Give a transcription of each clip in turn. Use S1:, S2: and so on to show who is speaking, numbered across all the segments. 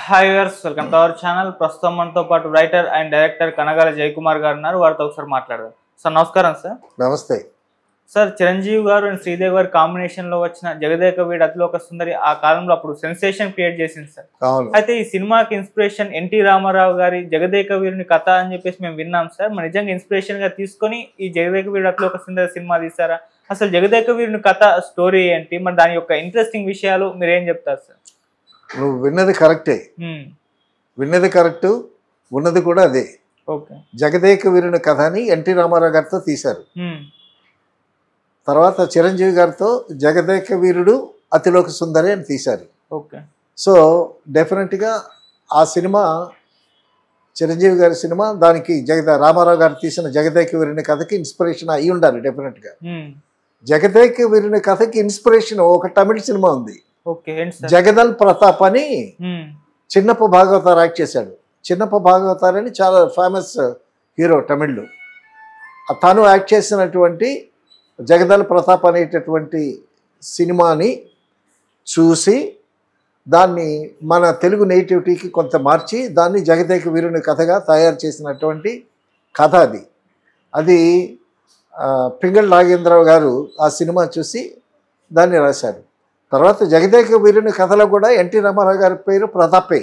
S1: Hi viewers welcome to our channel ప్రస్తుతం మనతో పాటు writer and director Kanagala Jayakumar గారు ఉన్నారు వారితో ఒకసారి మాట్లాడదాం సార్ నమస్కారం సార్
S2: నమస్తే
S1: సార్ చిరంజీవి గారు అండ్ శ్రీదేవి గారి కాంబినేషన్ లో వచ్చిన జగదేక వీడు అతిలోక సుందరి ఆ కాలంలో అప్పుడు సెన్సేషన్ క్రియేట్ చేసింది సార్
S2: అవును
S1: అయితే ఈ సినిమాకి ఇన్స్పిరేషన్ ఎన్టీ రామారావు గారి జగదేక వీరుని కథ అని చెప్పేసి మేము విన్నాం సార్ మరి నిజంగా ఇన్స్పిరేషన్ గా తీసుకొని ఈ జగదేక వీరుడు అతిలోక సుందరి సినిమా తీసారా అసలు జగదేక వీరుని కథ స్టోరీ ఏంటి మరి దాని యొక్క ఇంట్రెస్టింగ్ విషయాలు మీరు ఏం చెప్తారు సార్
S2: నువ్వు విన్నది కరెక్టే
S1: మ్మ్.
S2: విన్నది కరెక్టు ఉన్నది కూడా అదే
S1: ఓకే
S2: జగదేక వీరుని కథ అని ఎన్టీ రామారావు గారితో తీశారు
S1: మ్మ్.
S2: తర్వాత చిరంజీవి గారితో జగదేక వీరుడు అతిలోక సుందరి అని తీశారు
S1: ఓకే
S2: సో డెఫినెట్గా ఆ సినిమా చిరంజీవి గారి సినిమా దానికి జగద రామారావు గారు తీసిన జగదేక వీరుని కథకి ఇన్స్పిరేషన్ అయి ఉండాలి డెఫినెట్గా
S1: మ్మ్.
S2: జగదేక వీరుని కథకి ఇన్స్పిరేషన్ ఒక తమిళ సినిమా ఉంది
S1: ఓకే ఏంటి సార్
S2: జగదల్ ప్రతాప్ అని
S1: మ్మ్.
S2: చిన్నప్ప భాగవతార్ యాక్ట్ చేశాడు చిన్నప్ప భాగవతార్ అని చాలా ఫేమస్ హీరో తమిళ్లో ఆ తను యాక్ట్ చేసినటువంటి జగదల్ ప్రతాప్ అనేటటువంటి సినిమాని చూసి దాన్ని మన తెలుగు నేటివిటీకి కొంత మార్చి దాన్ని జగదేక వీరుని కథగా తయారు చేసినటువంటి కథ అది అది ఆ, పింగళ నాగేంద్రరావు గారు ఆ సినిమా చూసి దాన్ని రాశారు తర్వాత జగదేక వీరుని కథలో కూడా ఎన్టీ రామారావు గారి పేరు ప్రతాపే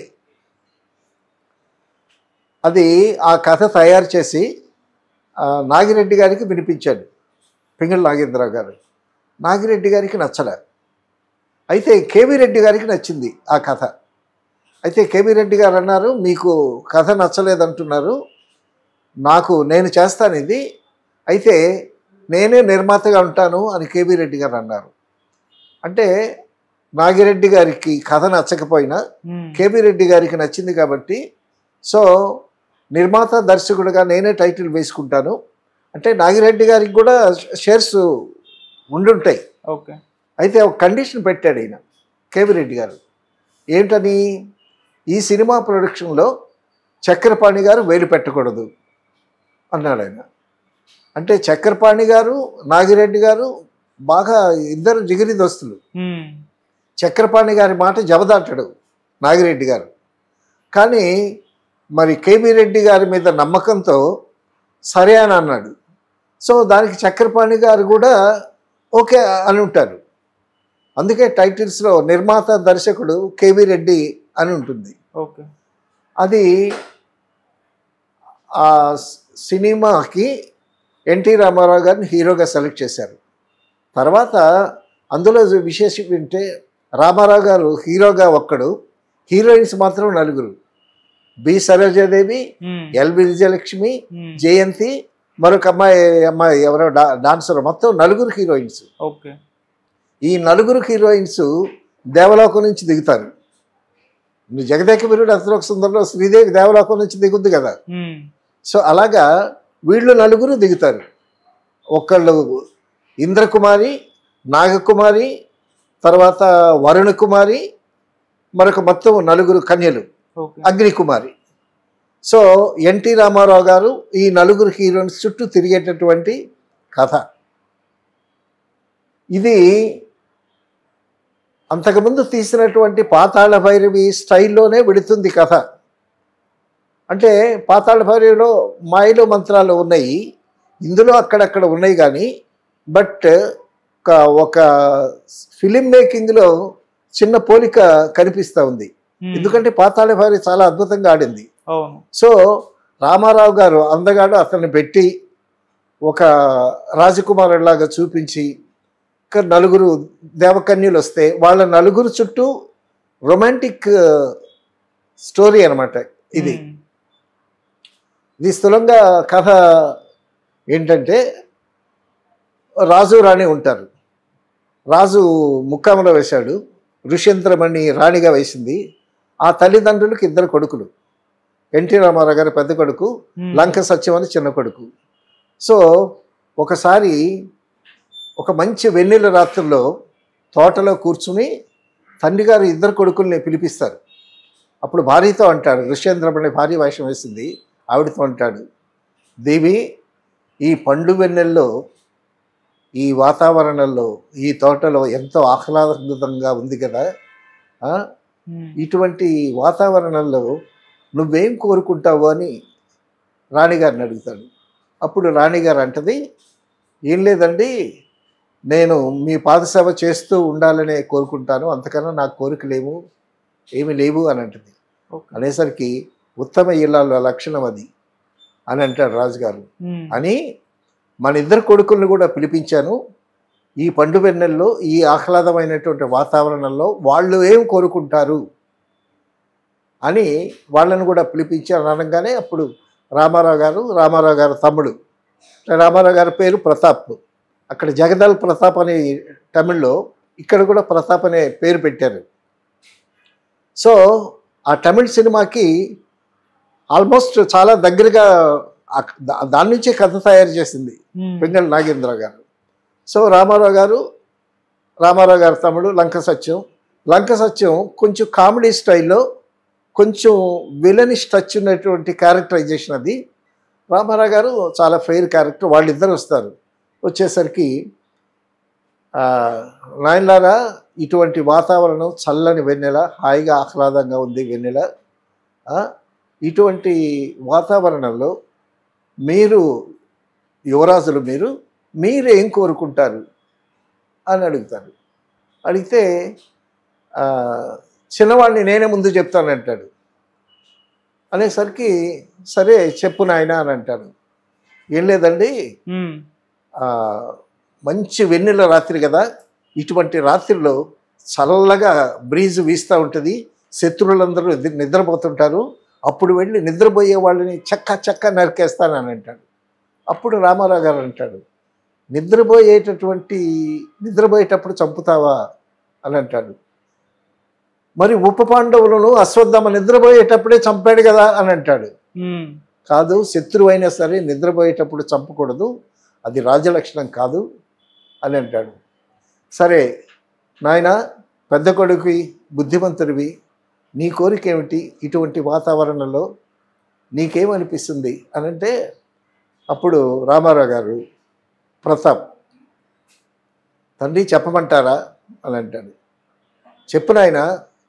S2: అది ఆ కథ తయారు చేసి ఆ, నాగిరెడ్డి గారికి వినిపించాడు పింగళ నాగేంద్రరావు గారు నాగిరెడ్డి గారికి నచ్చలే అయితే కేవీ రెడ్డి గారికి నచ్చింది ఆ కథ అయితే కేవీ రెడ్డి గారు అన్నారు మీకు కథ నచ్చలేదంటున్నారు నాకు నేను చేస్తాను ఇది అయితే నేనే నిర్మాతగా ఉంటాను అని కేవీ రెడ్డి గారు అన్నారు అంటే నాగిరెడ్డి గారికి కథ నచ్చకపోయినా
S1: మ్మ్.
S2: కేబీ రెడ్డి గారికి నచ్చింది కాబట్టి సో నిర్మాత దర్శకుడిగా నేనే టైటిల్ వేసుకుంటాను అంటే నాగిరెడ్డి గారికి కూడా షేర్స్ ఉండుంటాయి
S1: ఓకే
S2: అయితే ఒక కండిషన్ పెట్టాడు ఈయన కేవీ రెడ్డి గారు ఏంటని ఈ సినిమా ప్రొడక్షన్లో చక్రపాణి గారు వేలు పెట్టకూడదు అన్నాడు ఆయన అంటే చక్రపాణి గారు నాగిరెడ్డి గారు బాగా ఇద్దరు జిగిరి దోస్తులు
S1: మ్మ్.
S2: చక్రపాణి గారి మాట జవదాటాడు నాగిరెడ్డి గారు కానీ మరి కేబీ రెడ్డి గారి మీద నమ్మకంతో సరే అని అన్నాడు సో దానికి చక్రపాణి గారు కూడా ఓకే అని ఉంటారు అందుకే టైటిల్స్లో నిర్మాత దర్శకుడు కేబీ రెడ్డి అని ఉంటుంది
S1: ఓకే
S2: అది ఆ స్- సినిమాకి ఎన్టీ రామారావు గారిని హీరోగా సెలెక్ట్ చేశారు తర్వాత అందులో విశేషం ఏంటంటే రామారావు గారు హీరోగా ఒక్కడు హీరోయిన్స్ మాత్రం నలుగురు బి సరోజాదేవి
S1: మ్మ్.
S2: ఎల్ విజయలక్ష్మి
S1: మ్మ్.
S2: జయంతి మరొక అమ్మాయి అమ్మాయి ఎవరో డా డాన్సర్ మొత్తం నలుగురు హీరోయిన్స్
S1: ఓకే
S2: ఈ నలుగురు హీరోయిన్స్ దేవలోకం నుంచి దిగుతారు నువ్వు జగదేక వీరుడు అతలోక సుందరంలో శ్రీదేవి దేవలోకం నుంచి దిగుద్ది కదా
S1: మ్మ్.
S2: సో అలాగా వీళ్ళు నలుగురు దిగుతారు ఒకళ్ళు ఇంద్రకుమారి నాగకుమారి తర్వాత వరుణ కుమారి మరొక మొత్తం నలుగురు కన్యలు
S1: okay
S2: Agnikumari so NT Ramarao గారు ఈ నలుగురు హీరోయిన్స్ చుట్టూ తిరిగేటటువంటి కథ ఇది అంతకుముందు తీసినటువంటి పాతాళ భైరవి స్టైల్లోనే విడుతుంది కథ అంటే పాతాళ భైరవిలో మాయలు మంత్రాలు ఉన్నాయి ఇందులో అక్కడక్కడ ఉన్నాయి కానీ బట్ ఒక ఒక ఫిలిం మేకింగ్లో చిన్న పోలిక కనిపిస్తూ ఉంది
S1: మ్మ్.
S2: ఎందుకంటే పాతాళ భైరవి చాలా అద్భుతంగా ఆడింది
S1: అవును
S2: సో రామారావు గారు అందగాడు అతన్ని పెట్టి ఒక రాజకుమారులాగా చూపించి ఇంకా నలుగురు దేవకన్యలు వస్తే వాళ్ళ నలుగురు చుట్టూ రొమాంటిక్ స్టోరీ అనమాట ఇది
S1: మ్మ్.
S2: ఇది స్థూలంగా కథ ఏంటంటే రాజు రాణి ఉంటారు రాజు ముక్కాములో వేశాడు ఋష్యంత్రమణి రాణిగా వేసింది ఆ తల్లిదండ్రులకు ఇద్దరు కొడుకులు ఎన్టీ రామారావు గారి పెద్ద కొడుకు
S1: మ్మ్.
S2: లంక సత్యం అని చిన్న కొడుకు సో ఒకసారి ఒక మంచి వెన్నెల రాత్రుల్లో తోటలో కూర్చుని తండ్రి గారు ఇద్దరు కొడుకుల్ని పిలిపిస్తారు అప్పుడు భార్యతో అంటాడు ఋష్యేంద్రమణి భార్య వేషం వేసింది ఆవిడతో అంటాడు దేవి ఈ పండు వెన్నెల్లో ఈ వాతావరణంలో ఈ తోటలో ఎంతో ఆహ్లాదకరంగా ఉంది కదా ఆ,
S1: ఉమ్.
S2: ఇటువంటి వాతావరణంలో నువ్వేం కోరుకుంటావు అని రాణిగారిని అడుగుతాడు అప్పుడు రాణిగారు అంటది ఏం లేదండి నేను మీ పాదసేవ చేస్తూ ఉండాలనే కోరుకుంటాను అంతకన్నా నాకు కోరిక లేవు ఏమి లేవు అని అంటది
S1: ఓకే.
S2: అనేసరికి ఉత్తమ ఇళ్ళ లక్షణం అది అని అంటాడు రాజుగారు
S1: ఉమ్.
S2: అని మన ఇద్దరు కొడుకులను కూడా పిలిపించాను ఈ పండు వెన్నెల్లో ఈ ఆహ్లాదమైనటువంటి వాతావరణంలో వాళ్ళు ఏం కోరుకుంటారు అని వాళ్ళని కూడా పిలిపించాను అనగానే అప్పుడు రామారావు గారు రామారావు గారు తమ్ముడు రామారావు గారి పేరు ప్రతాప్ అక్కడ జగదాల్ ప్రతాప్ అనే తమిళ్లో ఇక్కడ కూడా ప్రతాప్ అనే పేరు పెట్టారు సో ఆ తమిళ్ సినిమాకి ఆల్మోస్ట్ చాలా దగ్గరగా ఆ- దా- దాని నుంచే కథ తయారు చేసింది
S1: ఉమ్.
S2: పింగళ నాగేంద్ర గారు సో రామారావు గారు రామారావు గారి తమ్ముడు లంక సత్యం లంక సత్యం కొంచెం కామెడీ స్టైల్లో కొంచెం విలనిష్ టచ్ ఉన్నటువంటి క్యారెక్టరైజేషన్ అది రామారావు గారు చాలా ఫెయిర్ క్యారెక్టర్ వాళ్ళిద్దరు వస్తారు వచ్చేసరికి ఆ, నాయనలారా ఇటువంటి వాతావరణం చల్లని వెన్నెల హాయిగా ఆహ్లాదంగా ఉంది వెన్నెల ఆ, ఇటువంటి వాతావరణంలో మీరు యువరాజులు మీరు మీరు ఏం కోరుకుంటారు అని అడుగుతారు అడిగితే ఆ, చిన్నవాడిని నేనే ముందు చెప్తానంటాడు అనేసరికి సరే చెప్పు నాయన అని అంటాడు ఏం లేదండి
S1: ఉమ్.
S2: ఆ, మంచి వెన్నెల రాత్రి కదా ఇటువంటి రాత్రిలో చల్లగా బ్రీజ్ వీస్తూ ఉంటుంది శత్రువులందరూ నిద్ర- నిద్రపోతుంటారు అప్పుడు వెళ్ళి నిద్రపోయే వాళ్ళని చక్క చక్క నరికేస్తానని అంటాడు అప్పుడు రామారావు గారు అంటాడు నిద్రపోయేటటువంటి నిద్రపోయేటప్పుడు చంపుతావా అని అంటాడు మరి ఉప పాండవులను అశ్వత్థామ నిద్రపోయేటప్పుడే చంపాడు కదా అని అంటాడు
S1: ఉమ్.
S2: కాదు శత్రువు అయినా సరే నిద్రపోయేటప్పుడు చంపకూడదు అది రాజలక్షణం కాదు అని అంటాడు సరే నాయన పెద్ద కొడుకువి బుద్ధిమంతుడివి నీ కోరిక ఏమిటి ఇటువంటి వాతావరణంలో నీకేమనిపిస్తుంది అని అంటే అప్పుడు రామారావు గారు ప్రతాప్ తండ్రి చెప్పమంటారా అని అంటాడు చెప్పు నాయన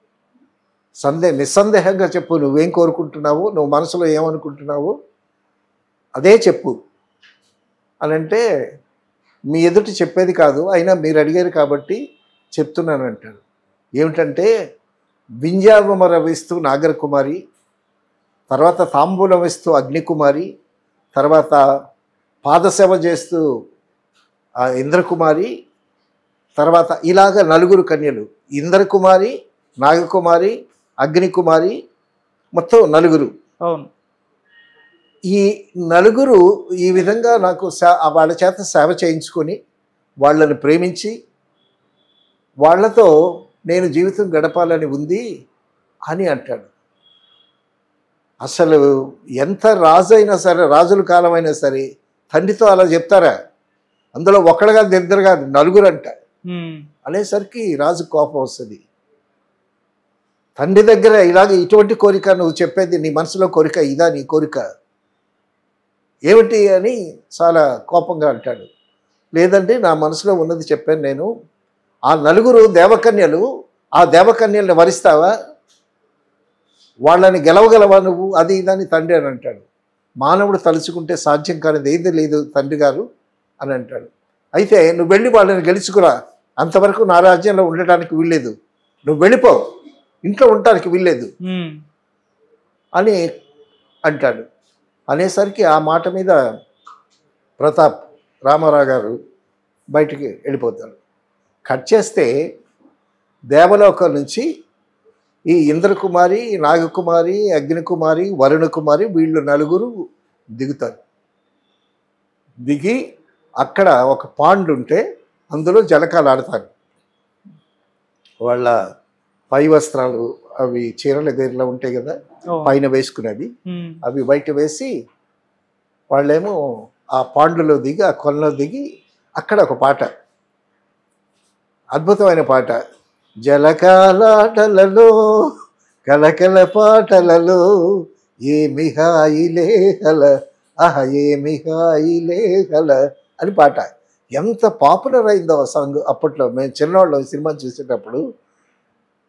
S2: సందే నిస్సందేహంగా చెప్పు నువ్వేం కోరుకుంటున్నావు నువ్వు మనసులో ఏమనుకుంటున్నావు అదే చెప్పు అని అంటే మీ ఎదుటి చెప్పేది కాదు అయినా మీరు అడిగారు కాబట్టి చెప్తున్నాను అంటాడు ఏమిటంటే వింజావమర వేస్తూ నాగరకుమారి తర్వాత తాంబూలం వేస్తూ అగ్నికుమారి తర్వాత పాదసేవ చేస్తూ ఆ ఇంద్రకుమారి తర్వాత ఇలాగ నలుగురు కన్యలు ఇంద్రకుమారి నాగకుమారి అగ్నికుమారి మొత్తం నలుగురు
S1: అవును
S2: ఈ నలుగురు ఈ విధంగా నాకు సే- ఆ వాళ్ళ చేత సేవ చేయించుకొని వాళ్ళని ప్రేమించి వాళ్ళతో నేను జీవితం గడపాలని ఉంది అని అంటాడు అసలు ఎంత రాజు అయినా సరే రాజుల కాలం అయినా సరే తండ్రితో అలా చెప్తారా అందులో ఒక్కడుగా ఇద్దరు కాదు నలుగురు అంట
S1: ఉమ్.
S2: అనేసరికి రాజు కోపం వస్తుంది తండ్రి దగ్గర ఇలాగ ఇటువంటి కోరిక నువ్వు చెప్పేది నీ మనసులో కోరిక ఇదా నీ కోరిక ఏమిటి అని చాలా కోపంగా అంటాడు లేదంటే నా మనసులో ఉన్నది చెప్పాను నేను ఆ నలుగురు దేవకన్యలు ఆ దేవకన్యల్ని వరిస్తావా వాళ్ళని గెలవగలవా నువ్వు అది ఇదని తండ్రి అని అంటాడు మానవుడు తలుచుకుంటే సాధ్యం కానిది ఏది లేదు తండ్రి గారు అని అంటాడు అయితే నువ్వు వెళ్ళి వాళ్ళని గెలుచుకురా అంతవరకు నా రాజ్యంలో ఉండటానికి వీల్లేదు నువ్వు వెళ్ళిపో ఇంట్లో ఉండటానికి వీల్లేదు
S1: ఉమ్.
S2: అని అంటాడు అనేసరికి ఆ మాట మీద ప్రతాప్ రామారావు గారు బయటికి వెళ్ళిపోతాడు కట్ చేస్తే దేవలోకం నుంచి ఈ ఇంద్రకుమారి నాగకుమారి అగ్నికుమారి వరుణకుమారి వీళ్ళు నలుగురు దిగుతారు దిగి అక్కడ ఒక పాండ్ ఉంటే అందులో జలకాలు ఆడతారు వాళ్ళ పై వస్త్రాలు అవి చీరల గైర్లో ఉంటాయి కదా
S1: అవును.
S2: పైన వేసుకునేది
S1: ఉమ్.
S2: అవి బయట వేసి వాళ్ళేమో ఆ పాండులో దిగి ఆ కొలలో దిగి అక్కడ ఒక పాట అద్భుతమైన పాట జలకాలాటలలో కలకల పాటలలో ఏమి హాయిలే హల ఆహ ఏమి హాయిలే హల అని పాట ఎంత పాపులర్ అయిందో ఆ సాంగ్ అప్పట్లో మేము చిన్నవాళ్ళం సినిమా చూసేటప్పుడు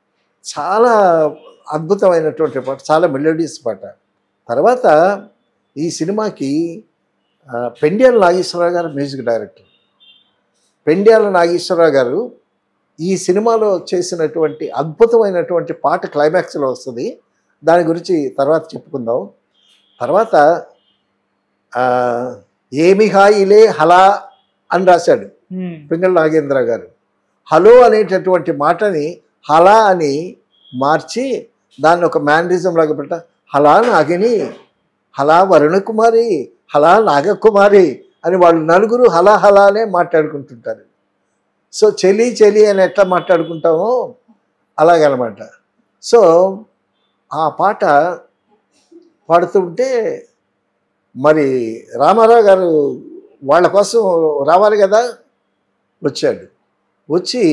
S2: చాలా అద్భుతమైనటువంటి పాట చాలా మెలోడియస్ పాట తర్వాత ఈ సినిమాకి ఆ, పెండ్యాల నాగేశ్వరరావు గారు మ్యూజిక్ డైరెక్టర్ పెండ్యాల నాగేశ్వరరావు గారు ఈ సినిమాలో చేసినటువంటి అద్భుతమైనటువంటి పాట క్లైమాక్స్లో వస్తుంది దాని గురించి తర్వాత చెప్పుకుందాం తర్వాత ఆ, ఏమి హాయిలే హలా అని రాశాడు
S1: ఉమ్,
S2: పింగళ నాగేంద్ర గారు హలో అనేటటువంటి మాటని హలా అని మార్చి దాన్ని ఒక మ్యానరిజం లాగా పెట్ట హలా నాగిని హలా వరుణకుమారి హలా నాగకుమారి అని వాళ్ళు నలుగురు హలా హలా అనే మాట్లాడుకుంటుంటారు సో చెలి చెలి అని ఎట్లా మాట్లాడుకుంటామో అలాగనమాట సో ఆ పాట పాడుతుంటే మరి రామారావు గారు వాళ్ళ కోసం రావాలి కదా వచ్చాడు వచ్చి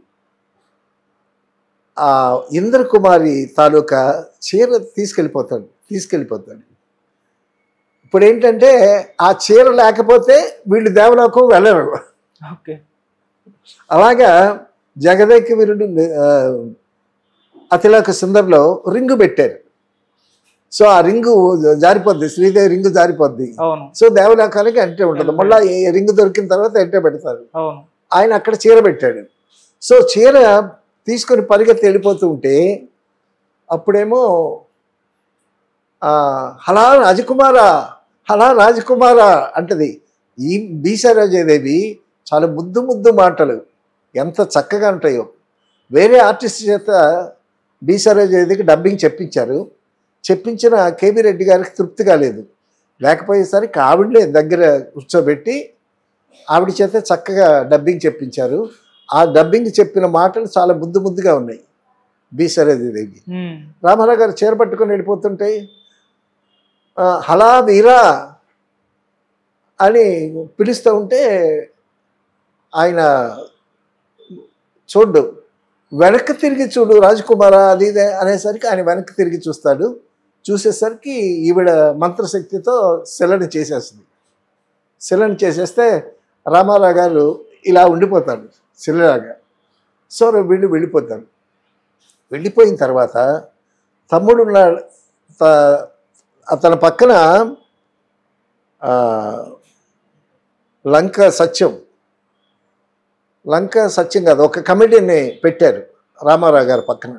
S2: ఆ ఇంద్రకుమారి తాలూకా చీర తీసుకెళ్ళిపోతాడు తీసుకెళ్ళిపోతాడు ఇప్పుడు ఏంటంటే ఆ చీర లేకపోతే వీళ్ళు దేవలోకం వెళ్ళరు
S1: ఓకే
S2: అలాగా జగదేక వీరుడు ఆ, అతిలోక సుందర్లో రింగు పెట్టారు సో ఆ రింగు జారిపోద్ది శ్రీదేవి రింగు జారిపోద్ది
S1: అవును
S2: సో దేవలోకానికి అంటే ఉంటుంది మళ్ళీ ఈ రింగు దొరికిన తర్వాత ఎంటే పెడతారు
S1: అవును
S2: ఆయన అక్కడ చీర పెట్టాడు సో చీర తీసుకొని పరిగెత్తి వెళ్ళిపోతూ ఉంటే అప్పుడేమో ఆ, హలా రాజకుమారా హలా రాజకుమారా అంటది ఈ బీసరాజదేవి చాలా ముద్దు ముద్దు మాటలు ఎంత చక్కగా ఉంటాయో వేరే ఆర్టిస్ట్ చేత బీసరాజదేవికి డబ్బింగ్ చెప్పించారు చెప్పించిన కేబీ రెడ్డి గారికి తృప్తి కాలేదు లేకపోయేసరికి ఆవిడనే దగ్గర కూర్చోబెట్టి ఆవిడ చేత చక్కగా డబ్బింగ్ చెప్పించారు ఆ డబ్బింగ్ చెప్పిన మాటలు చాలా ముద్దు ముద్దుగా ఉన్నాయి బి సరోజిదేవి
S1: ఉమ్,
S2: రామారావు గారు చీర పట్టుకొని వెళ్ళిపోతుంటే ఆ, హలా వీరా అని పిలుస్తూ ఉంటే ఆయన చూడు వెనక్కి తిరిగి చూడు రాజకుమారా అది ఇదే అనేసరికి ఆయన వెనక్కి తిరిగి చూస్తాడు చూసేసరికి ఈవిడ మంత్రశక్తితో శిలని చేసేస్తుంది శిలని చేసేస్తే రామారావు గారు ఇలా ఉండిపోతాడు శిలలాగా సో వీళ్ళు వెళ్ళిపోతాడు వెళ్ళిపోయిన తర్వాత తమ్ముడు ఉన్నాడు త- అతని పక్కన ఆ, లంక సత్యం లంక సత్యం కాదు ఒక కమిటీని పెట్టారు రామారావు గారి పక్కన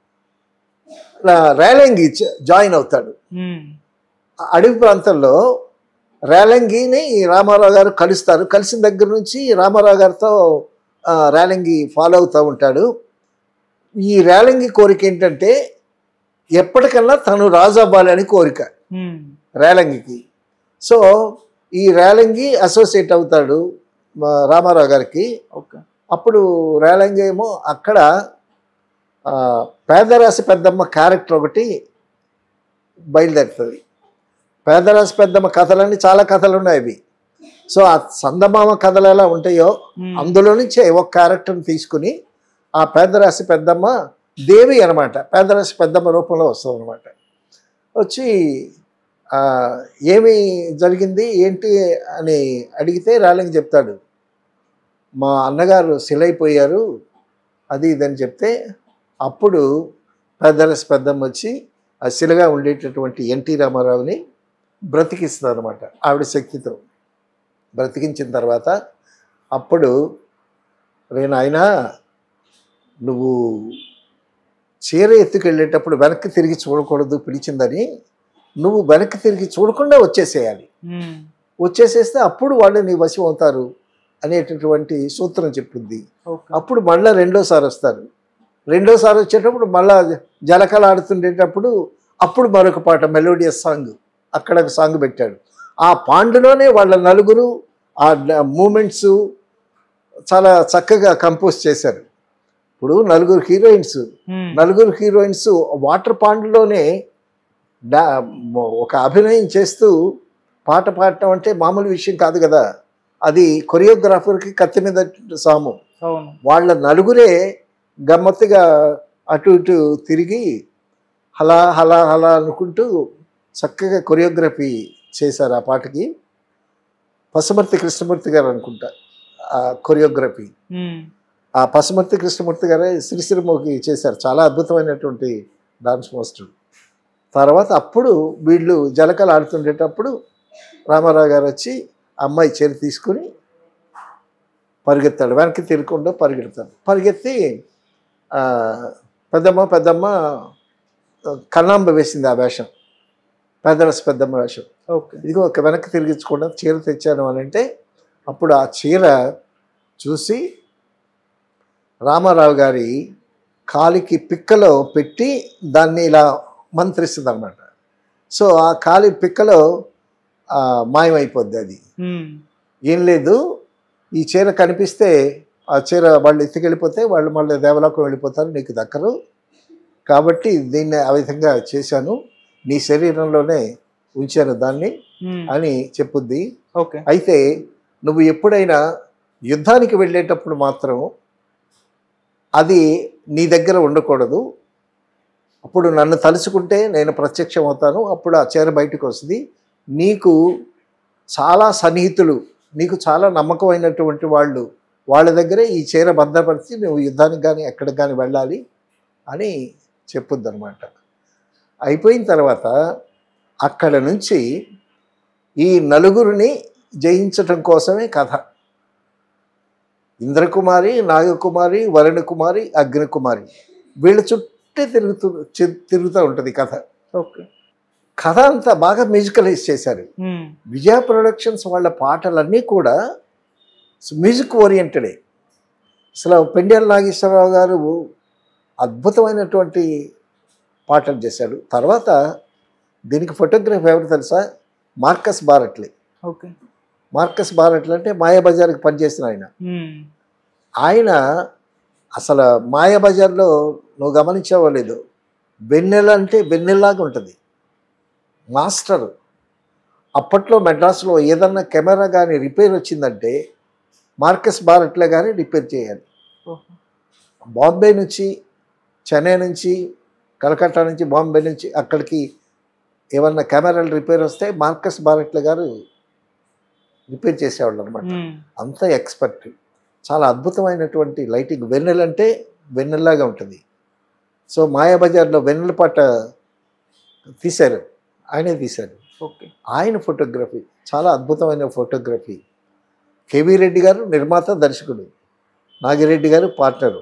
S2: రా- రేలంగి జ- జాయిన్ అవుతాడు
S1: ఉమ్,
S2: అడవి ప్రాంతంలో రేలంగిని రామారావు గారు కలుస్తారు కలిసిన దగ్గర నుంచి రామారావు గారితో ఆ, రేలంగి ఫాలో అవుతూ ఉంటాడు ఈ రేలంగి కోరిక ఏంటంటే ఎప్పటికన్నా తను రాజు అవ్వాలని కోరిక
S1: ఉమ్,
S2: రేలంగికి సో ఈ రేలంగి అసోసియేట్ అవుతాడు మా రామారావు గారికి
S1: ఓకే
S2: అప్పుడు రేలంగి ఏమో అక్కడ ఆ, పేదరాశి పెద్దమ్మ క్యారెక్టర్ ఒకటి బయలుదేరుతుంది పేదరాశి పెద్దమ్మ కథలన్నీ చాలా కథలు ఉన్నాయి అవి సో ఆ సందమామ కథలు ఎలా ఉంటాయో
S1: ఉమ్,
S2: అందులో నుంచే ఒక క్యారెక్టర్ని తీసుకుని ఆ పేదరాశి పెద్దమ్మ దేవి అనమాట పేదరాశి పెద్దమ్మ రూపంలో వస్తుంది అనమాట వచ్చి ఆ, ఏమి జరిగింది ఏంటి అని అడిగితే రాలింగ్ చెప్తాడు మా అన్నగారు సిలైపోయారు అది ఇదని చెప్తే అప్పుడు పెద్దరసి పెద్దమ్మ వచ్చి ఆ శిలగా ఉండేటటువంటి ఎన్టీ రామారావుని బ్రతికిస్తుంది అనమాట ఆవిడ శక్తితో బ్రతికించిన తర్వాత అప్పుడు రే నాయనా నువ్వు చీర ఎత్తుకెళ్ళేటప్పుడు వెనక్కి తిరిగి చూడకూడదు పిలిచిందని నువ్వు వెనక్కి తిరిగి చూడకుండా వచ్చేసేయాలి
S1: ఉమ్,
S2: వచ్చేసేస్తే అప్పుడు వాళ్ళు నీ వశం అవుతారు అనేటటువంటి సూత్రం చెప్పింది
S1: ఓకే
S2: అప్పుడు మళ్ళీ రెండోసారి వస్తారు రెండోసారి వచ్చేటప్పుడు మళ్ళా జలకళ ఆడుతుండేటప్పుడు అప్పుడు మరొక పాట మెలోడియస్ సాంగ్ అక్కడ ఒక సాంగ్ పెట్టాడు ఆ పాండులోనే వాళ్ళ నలుగురు ఆ మూమెంట్స్ చాలా చక్కగా కంపోజ్ చేశారు ఇప్పుడు నలుగురు హీరోయిన్స్
S1: ఉమ్,
S2: నలుగురు హీరోయిన్స్ వాటర్ పాండ్లోనే డా ఒక అభినయం చేస్తూ పాట పాడటం అంటే మామూలు విషయం కాదు కదా అది కొరియోగ్రాఫర్కి కత్తి మీద సాము
S1: అవును
S2: వాళ్ళ నలుగురే గమ్మత్తుగా అటు ఇటు తిరిగి హలా హలా హలా అనుకుంటూ చక్కగా కొరియోగ్రఫీ చేశారు ఆ పాటకి పసుమర్తి కృష్ణమూర్తి గారు అనుకుంటా ఆ కొరియోగ్రఫీ
S1: ఉమ్,
S2: ఆ పసుమూర్తి కృష్ణమూర్తి గారే శ్రీశ్రీముఖి చేశారు చాలా అద్భుతమైనటువంటి డాన్స్ మాస్టర్ తర్వాత అప్పుడు వీళ్ళు జలకలు ఆడుతుండేటప్పుడు రామారావు గారు వచ్చి అమ్మాయి చేరి తీసుకుని పరిగెత్తాడు వెనక్కి తిరగకుండా పరిగెడతాడు పరిగెత్తి ఆ, పెద్దమ్మ పెద్దమ్మ ఆ, కన్నాంబ వేసింది ఆ వేషం పెద్దరస పెద్దమ్మ వేషం
S1: ఓకే
S2: ఇదిగో ఒక వెనక్కి తిరిగించకుండా చీర తెచ్చాను అని అంటే అప్పుడు ఆ చీర చూసి రామారావు గారి కాలికి పిక్కలో పెట్టి దాన్ని ఇలా మంత్రిస్తుంది అనమాట సో ఆ కాలి పిక్కలో ఆ, మాయమైపోద్ది అది
S1: ఉమ్,
S2: ఏం లేదు ఈ చీర కనిపిస్తే ఆ చీర వాళ్ళు ఎత్తుకెళ్ళిపోతే వాళ్ళు మళ్ళీ దేవలోకం వెళ్ళిపోతారు నీకు దక్కరు కాబట్టి దీన్ని ఆ విధంగా చేశాను నీ శరీరంలోనే ఉంచాను దాన్ని
S1: ఉమ్,
S2: అని చెప్పుద్ది
S1: ఓకే
S2: అయితే నువ్వు ఎప్పుడైనా యుద్ధానికి వెళ్ళేటప్పుడు మాత్రం అది నీ దగ్గర ఉండకూడదు అప్పుడు నన్ను తలుచుకుంటే నేను ప్రత్యక్షం అవుతాను అప్పుడు ఆ చీర బయటకు వస్తుంది నీకు చాలా సన్నిహితులు నీకు చాలా నమ్మకమైనటువంటి వాళ్ళు వాళ్ళ దగ్గరే ఈ చీర భద్రపరిచి నువ్వు యుద్ధానికి కానీ ఎక్కడికి కానీ వెళ్ళాలి అని చెప్పుద్ది అనమాట అయిపోయిన తర్వాత అక్కడ నుంచి ఈ నలుగురిని జయించటం కోసమే కథ ఇంద్రకుమారి నాగకుమారి వరుణకుమారి అగ్నికుమారి వీళ్ళ చుట్టే తిరుగుతూ చి- తిరుగుతూ ఉంటుంది కథ
S1: ఓకే
S2: కథ అంతా బాగా మ్యూజికలైజ్ చేశారు
S1: ఉమ్,
S2: విజయ ప్రొడక్షన్స్ వాళ్ళ పాటలన్నీ కూడా మ్యూజిక్ ఓరియంటెడే అసలు పెండ్యాల నాగేశ్వరరావు గారు అద్భుతమైనటువంటి పాటలు చేశాడు తర్వాత దీనికి ఫోటోగ్రఫీ ఎవరు తెలుసా Marcus Bartley
S1: okay
S2: Marcus Bartley అంటే మాయాబజార్కి పనిచేసిన ఆయన
S1: ఉమ్,
S2: ఆయన అసలు మాయాబజార్లో నువ్వు గమనించావో లేదు వెన్నెల అంటే వెన్నెల్లాగా ఉంటుంది మాస్టర్ అప్పట్లో మెడ్రాస్లో ఏదన్నా కెమెరా కానీ రిపేర్ వచ్చిందంటే మార్కస్ బారట్లే కానీ రిపేర్ చేయాలి
S1: ఓహో.
S2: బాంబే నుంచి చెన్నై నుంచి కలకత్తా నుంచి బాంబే నుంచి అక్కడికి ఏమన్నా కెమెరాలు రిపేర్ వస్తే మార్కస్ బారట్లే గారు రిపేర్ చేసేవాళ్ళు అనమాట
S1: ఉమ్,
S2: అంత ఎక్స్పర్ట్ చాలా అద్భుతమైనటువంటి లైటింగ్ వెన్నెల అంటే వెన్నెల్లాగా ఉంటుంది సో మాయాబజార్లో వెన్నెల పాట తీశారు ఆయనే తీశారు
S1: ఓకే
S2: ఆయన ఫోటోగ్రఫీ చాలా అద్భుతమైన ఫోటోగ్రఫీ కేవీ రెడ్డి గారు నిర్మాత దర్శకుడు నాగిరెడ్డి గారు పార్ట్నరు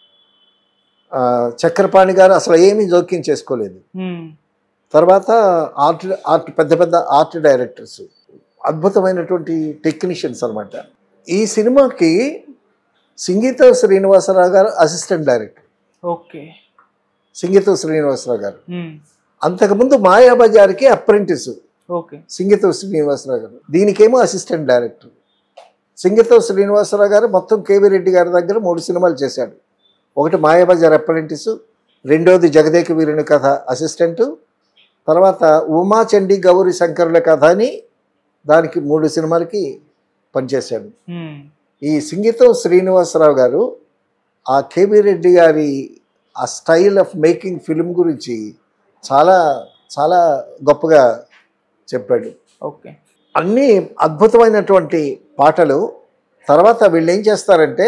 S2: ఆ, చక్రపాణి గారు అసలు ఏమీ జోక్యం చేసుకోలేదు
S1: ఉమ్,
S2: తర్వాత ఆర్ట్ ఆర్ట్ పెద్ద పెద్ద ఆర్ట్ డైరెక్టర్స్ అద్భుతమైనటువంటి టెక్నీషియన్స్ అనమాట ఈ సినిమాకి సింగీత శ్రీనివాసరావు గారు assistant director
S1: okay
S2: Singeetha Srinivasarao గారు
S1: ఉమ్,
S2: అంతకుముందు మాయాబజార్కి అప్రెంటిస్
S1: ఓకే
S2: సింగీత శ్రీనివాసరావు గారు దీనికేమో అసిస్టెంట్ డైరెక్టర్ సింగీత శ్రీనివాసరావు గారు మొత్తం కేవీ రెడ్డి గారి దగ్గర మూడు సినిమాలు చేశాడు ఒకటి మాయాబజార్ అప్రెంటిస్ రెండోది జగదేక వీరుని కథ అసిస్టెంటు తర్వాత ఉమాచండి గౌరి శంకరుల కథ అని దానికి మూడు సినిమాలకి పనిచేశాడు
S1: ఉమ్,
S2: ఈ సింగీతం శ్రీనివాసరావు గారు ఆ కేవీ రెడ్డి గారి ఆ స్టైల్ ఆఫ్ మేకింగ్ ఫిల్మ్ గురించి చాలా చాలా గొప్పగా చెప్పాడు
S1: ఓకే
S2: అన్నీ అద్భుతమైనటువంటి పాటలు తర్వాత వీళ్ళు ఏం చేస్తారంటే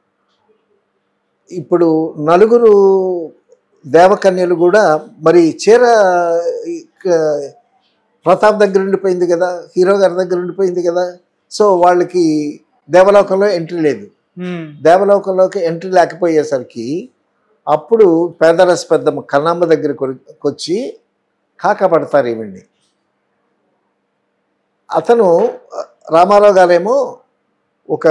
S2: ఇప్పుడు నలుగురు దేవకన్యలు కూడా మరి చీర ఇక ప్రతాప్ దగ్గర ఉండిపోయింది కదా హీరో గారి దగ్గర ఉండిపోయింది కదా సో వాళ్ళకి దేవలోకంలో ఎంట్రీ లేదు
S1: ఉమ్,
S2: దేవలోకంలోకి ఎంట్రీ లేకపోయేసరికి అప్పుడు పేదరస పెద్దమ్మ కన్నమ్మ దగ్గరికి వచ్చి కాకపడతారు ఈవిడ్ని అతను రామారావు గారేమో ఒక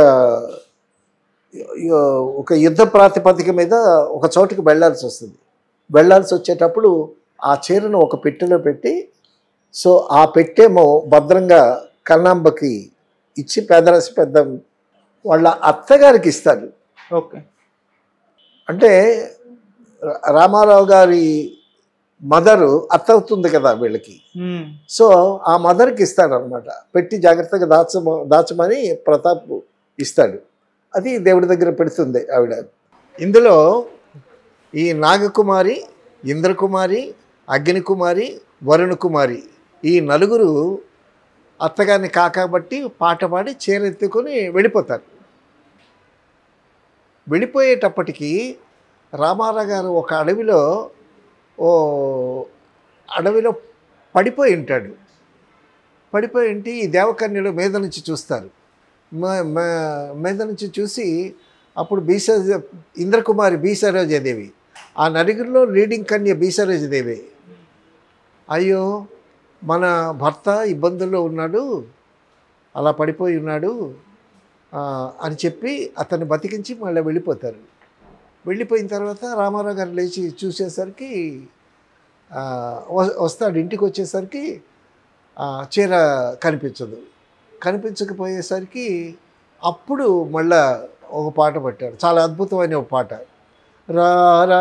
S2: ఒక యుద్ధ ప్రాతిపదిక మీద ఒక చోటుకి వెళ్ళాల్సి వస్తుంది వెళ్ళాల్సి వచ్చేటప్పుడు ఆ చీరను ఒక పెట్టెలో పెట్టి సో ఆ పెట్టేమో భద్రంగా కన్నాంబకి ఇచ్చి పేదరసి పెద్ద వాళ్ళ అత్తగారికి ఇస్తాడు
S1: ఓకే
S2: అంటే రా- రామారావు గారి మదరు అత్త అవుతుంది కదా వీళ్ళకి
S1: ఉమ్,
S2: సో ఆ మదర్కి ఇస్తాడనమాట పెట్టి జాగ్రత్తగా దాచమ దాచమని ప్రతాప్ ఇస్తాడు అది దేవుడి దగ్గర పెడుతుంది ఆవిడ ఇందులో ఈ నాగకుమారి ఇంద్రకుమారి అగ్నికుమారి వరుణకుమారి ఈ నలుగురు అత్తగారిని కాకబట్టి పాట పాడి చీర ఎత్తుకొని వెళ్ళిపోతారు వెళ్ళిపోయేటప్పటికి రామారావు గారు ఒక అడవిలో ఓ అడవిలో పడిపోయి ఉంటాడు పడిపోయి ఉంటే ఈ దేవకన్యలు మీద నుంచి చూస్తారు మ- మ- మీద నుంచి చూసి అప్పుడు బీస ఇంద్రకుమారి బీసరోజదేవి ఆ నలుగురిలో లీడింగ్ కన్య బీసరోజదేవి అయ్యో మన భర్త ఇబ్బందుల్లో ఉన్నాడు అలా పడిపోయి ఉన్నాడు ఆ, అని చెప్పి అతన్ని బతికించి మళ్ళీ వెళ్ళిపోతారు వెళ్ళిపోయిన తర్వాత రామారావు గారు లేచి చూసేసరికి ఆ, వ- వస్తాడు ఇంటికి వచ్చేసరికి ఆ, చీర కనిపించదు కనిపించకపోయేసరికి అప్పుడు మళ్ళా ఒక పాట పట్టాడు చాలా అద్భుతమైన ఒక పాట రారా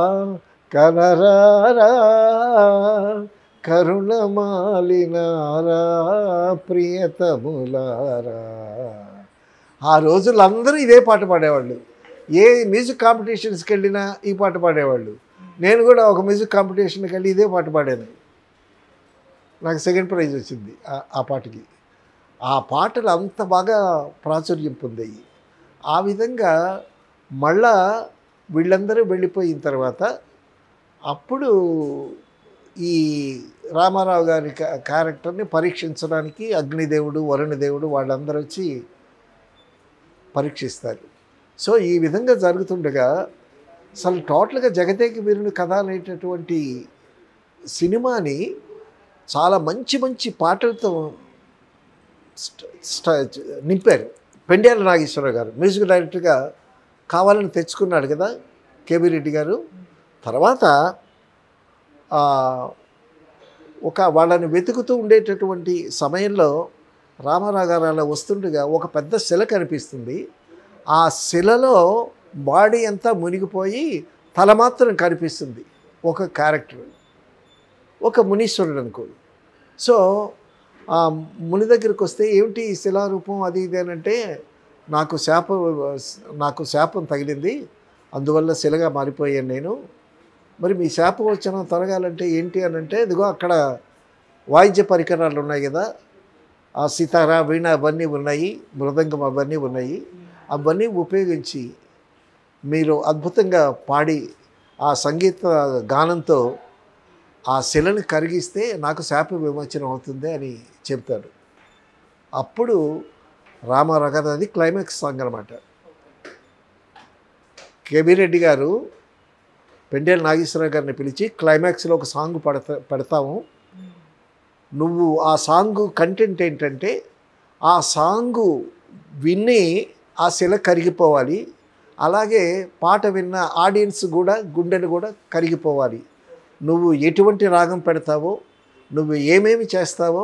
S2: కనరారా కరుణమాలినారా ప్రియతములారా ఆ రోజుల్లో అందరూ ఇదే పాట పాడేవాళ్ళు ఏ మ్యూజిక్ కాంపిటీషన్స్కి వెళ్ళినా ఈ పాట పాడేవాళ్ళు నేను కూడా ఒక మ్యూజిక్ కాంపిటీషన్కి వెళ్ళి ఇదే పాట పాడాను నాకు సెకండ్ ప్రైజ్ వచ్చింది ఆ- ఆ పాటకి ఆ పాటలు అంత బాగా ప్రాచుర్యం పొందాయి ఆ విధంగా మళ్ళా వీళ్ళందరూ వెళ్ళిపోయిన తర్వాత అప్పుడు ఈ రామారావు గారి కా- క్యారెక్టర్ని పరీక్షించడానికి అగ్నిదేవుడు వరుణదేవుడు వాళ్ళందరూ వచ్చి పరీక్షిస్తారు సో ఈ విధంగా జరుగుతుండగా అసలు టోటల్గా జగదేక వీరుని కథ అనేటటువంటి సినిమాని చాలా మంచి మంచి పాటలతో స్ట- స్ట- నింపారు పెండ్యాల నాగేశ్వరరావు గారు మ్యూజిక్ డైరెక్టర్గా కావాలని తెచ్చుకున్నాడు కదా కేబీ రెడ్డి గారు తర్వాత ఆ, ఒక వాళ్ళని వెతుకుతూ ఉండేటటువంటి సమయంలో రామారావు గారు అలా వస్తుండగా ఒక పెద్ద శిల కనిపిస్తుంది ఆ శిలలో బాడీ అంతా మునిగిపోయి తల మాత్రం కనిపిస్తుంది ఒక క్యారెక్టర్ ఒక మునీశ్వరుడు అనుకో సో ఆ ముని దగ్గరికి వస్తే ఏమిటి ఈ శిలారూపం అది ఇది అని అంటే నాకు శాపం నాకు శాపం తగిలింది అందువల్ల శిలగా మారిపోయాను నేను మరి మీ శాపం వచ్చిన తొలగాలంటే ఏంటి అని అంటే ఇదిగో అక్కడ వాయిద్య పరికరాలు ఉన్నాయి కదా ఆ సితార వీణ అవన్నీ ఉన్నాయి మృదంగం అవన్నీ ఉన్నాయి అవన్నీ ఉపయోగించి మీరు అద్భుతంగా పాడి ఆ సంగీత గానంతో ఆ శిలను కరిగిస్తే నాకు శాప విమోచనం అవుతుంది అని చెప్తాడు అప్పుడు రామారావు గారు అది క్లైమాక్స్ సాంగ్ అనమాట కేబీ రెడ్డి గారు పెండేల నాగేశ్వరరావు గారిని పిలిచి క్లైమాక్స్లో ఒక సాంగ్ పడతా పెడతాము నువ్వు ఆ సాంగ్ కంటెంట్ ఏంటంటే ఆ సాంగు విని ఆ శిల కరిగిపోవాలి అలాగే పాట విన్న ఆడియన్స్ కూడా గుండెలు కూడా కరిగిపోవాలి నువ్వు ఎటువంటి రాగం పెడతావో నువ్వు ఏమేమి చేస్తావో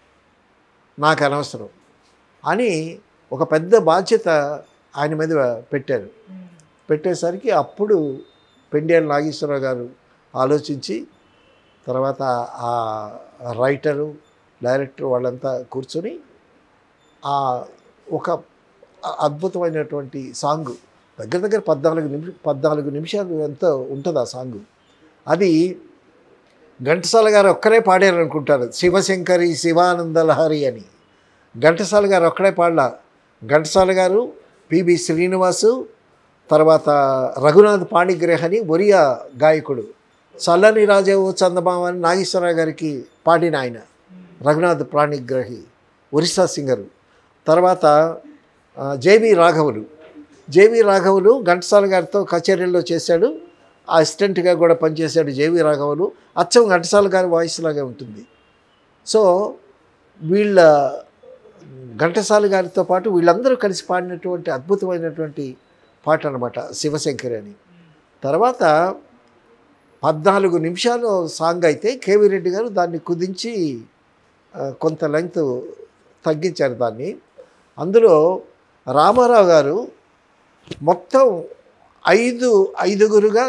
S2: నాకు అనవసరం అని ఒక పెద్ద బాధ్యత ఆయన మీద పెట్టారు పెట్టేసరికి అప్పుడు పెండియాల నాగేశ్వరరావు గారు ఆలోచించి తర్వాత ఆ రైటరు డైరెక్టర్ వాళ్ళంతా కూర్చొని ఆ ఒక అద్భుతమైనటువంటి సాంగ్ దగ్గర దగ్గర పద్నాలుగు నిమిష పద్నాలుగు నిమిషాలు ఎంతో ఉంటుంది ఆ సాంగ్ అది ఘంటసాల గారు ఒక్కరే పాడారు అనుకుంటారు శివశంకరి శివానంద లహరి అని ఘంటసాల గారు ఒక్కడే పాడలా ఘంటసాల గారు పిబి శ్రీనివాసు తర్వాత రఘునాథ్ పాణిగ్రహ్ అని ఒరియా గాయకుడు చల్లని రాజేవో చందమామ అని నాగేశ్వరరావు గారికి పాడిన ఆయన రఘునాథ్ పాణిగ్రహి ఒరిస్సా సింగరు తర్వాత ఆ, జేవి రాఘవులు జేవి రాఘవులు ఘంటసాల గారితో కచేరీల్లో చేశాడు ఆ అసిస్టెంట్గా కూడా పనిచేశాడు జేవి రాఘవులు అచ్చం ఘంటసాల గారి వాయిస్ లాగే ఉంటుంది సో వీళ్ళ ఘంటసాల గారితో పాటు వీళ్ళందరూ కలిసి పాడినటువంటి అద్భుతమైనటువంటి పాట అనమాట శివశంకరి అని తర్వాత పద్నాలుగు నిమిషాలు సాంగ్ అయితే కేవీ రెడ్డి గారు దాన్ని కుదించి ఆ, కొంత లెంగ్త్ తగ్గించారు దాన్ని అందులో రామారావు గారు మొత్తం ఐదు ఐదుగురుగా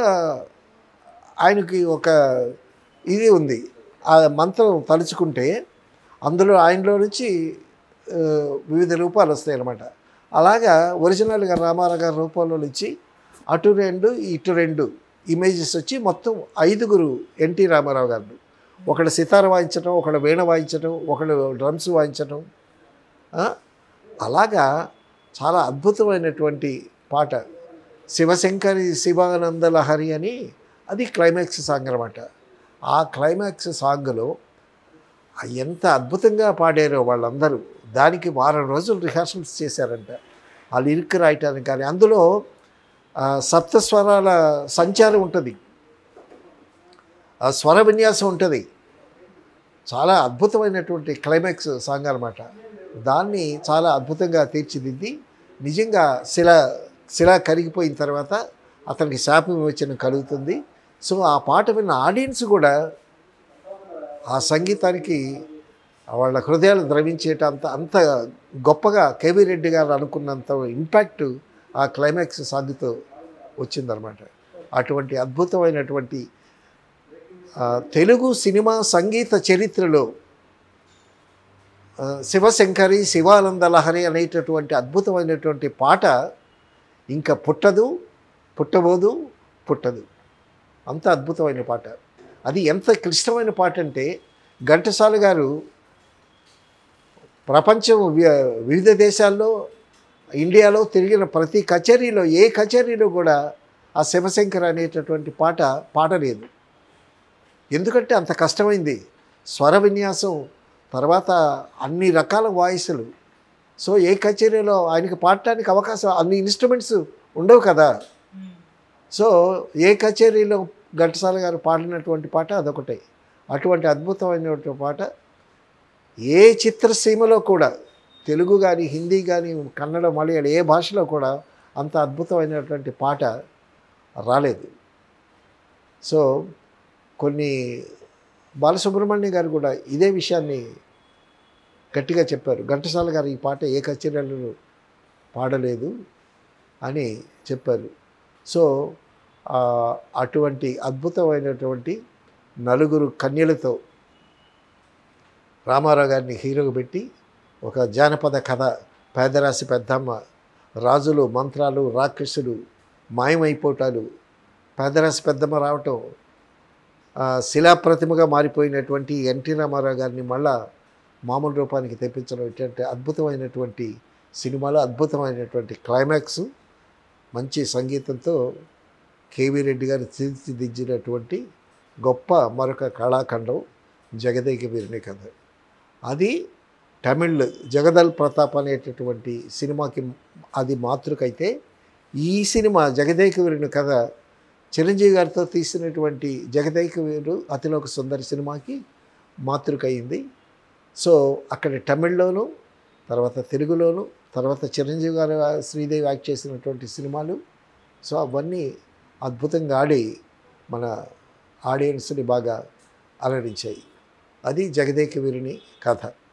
S2: ఆయనకి ఒక ఇది ఉంది ఆ మంత్రం తలుచుకుంటే అందులో ఆయనలో నుంచి ఆ, వివిధ రూపాలు వస్తాయి అన్నమాట అలాగా ఒరిజినల్గా రామారావు గారి రూపంలో నుంచి అటు రెండు ఇటు రెండు ఇమేజెస్ వచ్చి మొత్తం ఐదుగురు ఎన్టీ రామారావు గారు ఒకడు సితార వాయించడం ఒకడు వీణ వాయించడం ఒకడు డ్రమ్స్ వాయించడం ఆ, అలాగా చాలా అద్భుతమైనటువంటి పాట శివశంకరి శివానంద లహరి అని అది క్లైమాక్స్ సాంగ్ అనమాట ఆ క్లైమాక్స్ సాంగ్లో ఎంత అద్భుతంగా పాడారో వాళ్ళందరూ దానికి వారం రోజులు రిహార్సల్స్ చేశారంట ఆ లిరిక్ రాయటానికి కానీ అందులో ఆ, సప్తస్వరాల సంచారం ఉంటుంది ఆ స్వర విన్యాసం ఉంటుంది చాలా అద్భుతమైనటువంటి క్లైమాక్స్ సాంగ్ అనమాట దాన్ని చాలా అద్భుతంగా తీర్చిదిద్ది నిజంగా శిల శిల కరిగిపోయిన తర్వాత అతనికి శాప విమోచన కలుగుతుంది సో ఆ పాట విన్న ఆడియన్స్ కూడా ఆ సంగీతానికి వాళ్ళ హృదయాలు ద్రవించేటంత అంత గొప్పగా కేవీ రెడ్డి గారు అనుకున్నంత ఇంపాక్ట్ ఆ క్లైమాక్స్ సాంగ్తో వచ్చిందనమాట అటువంటి అద్భుతమైనటువంటి ఆ, తెలుగు సినిమా సంగీత చరిత్రలో ఆ, శివశంకరి శివానంద లహరి అనేటటువంటి అద్భుతమైనటువంటి పాట ఇంకా పుట్టదు పుట్టబోదు పుట్టదు అంత అద్భుతమైన పాట అది ఎంత క్లిష్టమైన పాట అంటే ఘంటసాల గారు ప్రపంచం వి- వివిధ దేశాల్లో ఇండియాలో తిరిగిన ప్రతి కచేరీలో ఏ కచేరీలో కూడా ఆ శివశంకర్ అనేటటువంటి పాట పాడలేదు ఎందుకంటే అంత కష్టమైంది స్వర విన్యాసం తర్వాత అన్ని రకాల వాయిస్లు సో ఏ కచేరీలో ఆయనకి పాడటానికి అవకాశం అన్ని ఇన్స్ట్రుమెంట్స్ ఉండవు కదా సో ఏ కచేరీలో ఘంటసాల గారు పాడినటువంటి పాట అదొకటే అటువంటి అద్భుతమైనటువంటి పాట ఏ చిత్రసీమలో కూడా తెలుగు కానీ హిందీ కానీ కన్నడ మలయాళం ఏ భాషలో కూడా అంత అద్భుతమైనటువంటి పాట రాలేదు సో కొన్ని బాలసుబ్రహ్మణ్యం గారు కూడా ఇదే విషయాన్ని గట్టిగా చెప్పారు ఘంటసాల గారు ఈ పాట ఏ కచేరీలలో పాడలేదు అని చెప్పారు సో ఆ, అటువంటి అద్భుతమైనటువంటి నలుగురు కన్యలతో రామారావు గారిని హీరోగా పెట్టి ఒక జానపద కథ పేదరాశి పెద్దమ్మ రాజులు మంత్రాలు రాక్షసులు మాయమైపోవటాలు పేదరాశి పెద్దమ్మ రావటం ఆ, శిలాప్రతిమగా మారిపోయినటువంటి ఎన్టీ రామారావు గారిని మళ్ళా మామూలు రూపానికి తెప్పించడం ఇటువంటి అద్భుతమైనటువంటి సినిమాలో అద్భుతమైనటువంటి క్లైమాక్స్ మంచి సంగీతంతో కేవీ రెడ్డి గారు తీర్చిదిద్దినటువంటి గొప్ప మరొక కళాఖండం జగదేక వీరుని కథ అది తమిళ్ జగదల్ ప్రతాప్ అనేటటువంటి సినిమాకి అది మాతృకైతే ఈ సినిమా జగదేక వీరుని కథ చిరంజీవి గారితో తీసినటువంటి జగదేక వీరు అతిలోక సుందరి సినిమాకి మాతృకయింది సో అక్కడ తమిళ్లోను తర్వాత తెలుగులోను తర్వాత చిరంజీవి గారు శ్రీదేవి యాక్ట్ చేసినటువంటి సినిమాలు సో అవన్నీ అద్భుతంగా ఆడి మన ఆడియన్స్ని బాగా అలరించాయి అది జగదేక వీరుని కథ